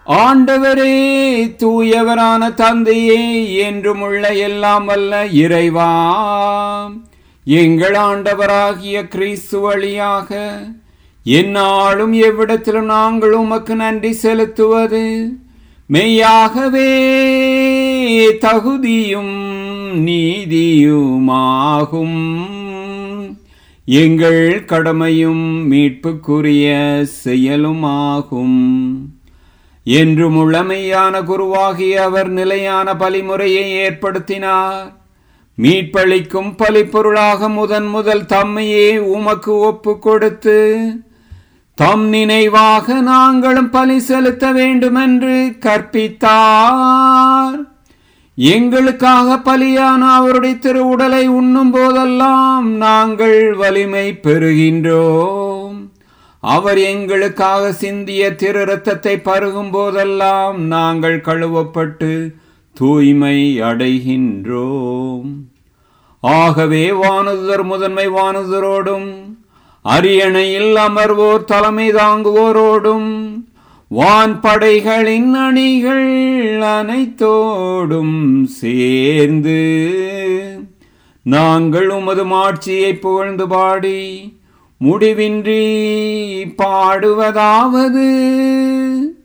ஆண்டவரே தூயவரான தந்தையே என்றும் உள்ள எல்லாம் வல்ல இறைவா எங்கள் ஆண்டவராகிய கிறிஸ்து வழியாக எந்நாளும் எவ்விடத்திலும் நாங்கள் உமக்கு நன்றி செலுத்துவது மெய்யாகவே தகுதியும் நீதியுமாகும் எங்கள் கடமையும் மீட்புக்குரிய செயலுமாகும் என்றும் உளமையான குருவாகிய அவர் நிலையான பலிமுறையை ஏற்படுத்தினார் மீட்பளிக்கும் பலிப்பொருளாக முதன் முதல் தம்மையே உமக்கு ஒப்பு கொடுத்து தம் நினைவாக நாங்களும் பலி செலுத்த வேண்டுமென்று கற்பித்தார் எங்களுக்காக பலியான அவருடைய திருவுடலை உண்ணும் போதெல்லாம் நாங்கள் வலிமை பெறுகின்றோம் அவர் எங்களுக்காக சிந்திய திரு ரத்தத்தை பருகும் போதெல்லாம் நாங்கள் கழுவப்பட்டு தூய்மை அடைகின்றோம் ஆகவே வானுதர் முதன்மை வானுதரோடும் அரியணையில் அமர்வோர் தலைமை தாங்குவோரோடும் வான் படைகளின் அணிகள் அனைத்தோடும் சேர்ந்து நாங்கள் உமது மாட்சியை புகழ்ந்து பாடி முடிவின்றி பாடுவதாவது